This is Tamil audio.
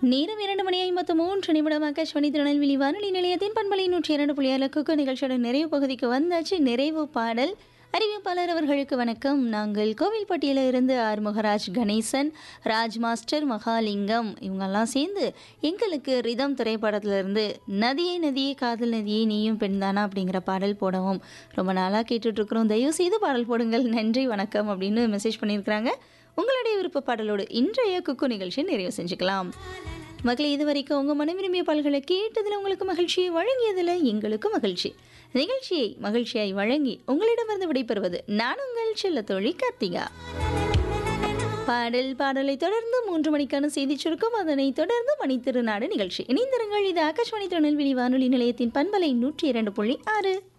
நேரம் இரண்டு மணி ஐம்பத்து மூன்று நிமிடம் ஆகாஷ்வாணி திருநெல்வேலி வானொலி நிலையத்தின் பண்பலை நூற்றி இரண்டு புள்ளி ஏழு குக்கு நிகழ்ச்சியோட நிறைவு பகுதிக்கு வந்தாச்சு நிறைவு பாடல் அறிவிப்பாளர் அவர்களுக்கு வணக்கம் நாங்கள் கோவில்பட்டியில இருந்து ஆறுமுகராஜ் கணேசன் ராஜ் மாஸ்டர் மகாலிங்கம் இவங்கெல்லாம் சேர்ந்து எங்களுக்கு ரிதம் திரைப்படத்திலிருந்து நதியே நதியே காதல் நதியே நீயும் பெண்தானா அப்படிங்கிற பாடல் போடவும் ரொம்ப நாளாக கேட்டுட்ருக்குறோம் தயவு செய்து பாடல் போடுங்கள் நன்றி வணக்கம் அப்படின்னு மெசேஜ் பண்ணியிருக்கிறாங்க உங்களுடைய விருப்ப பாடலோடு இன்றைய குக்கு நிகழ்ச்சியை நிறைவு செஞ்சுக்கலாம் மகளே இது வரைக்கும் உங்கள் மனம் விரும்பிய பால்களை கேட்டதில் உங்களுக்கு மகிழ்ச்சியை வழங்கியதில் எங்களுக்கு மகிழ்ச்சி நிகழ்ச்சியை மகிழ்ச்சியாய் வழங்கி உங்களிடமிருந்து விடைபெறுவது நான் உங்கள் செல்ல தோழி கார்த்திகா பாடல் பாடலை தொடர்ந்து மூன்று மணிக்கான செய்தி சுருக்கம் அதனைத் தொடர்ந்து மணி திருநாடு நிகழ்ச்சி இணைந்திருங்கள் இது ஆகாஷ்வாணி திருநெல்வேலி வானொலி நிலையத்தின் பண்பலை நூற்றி இரண்டு புள்ளி ஆறு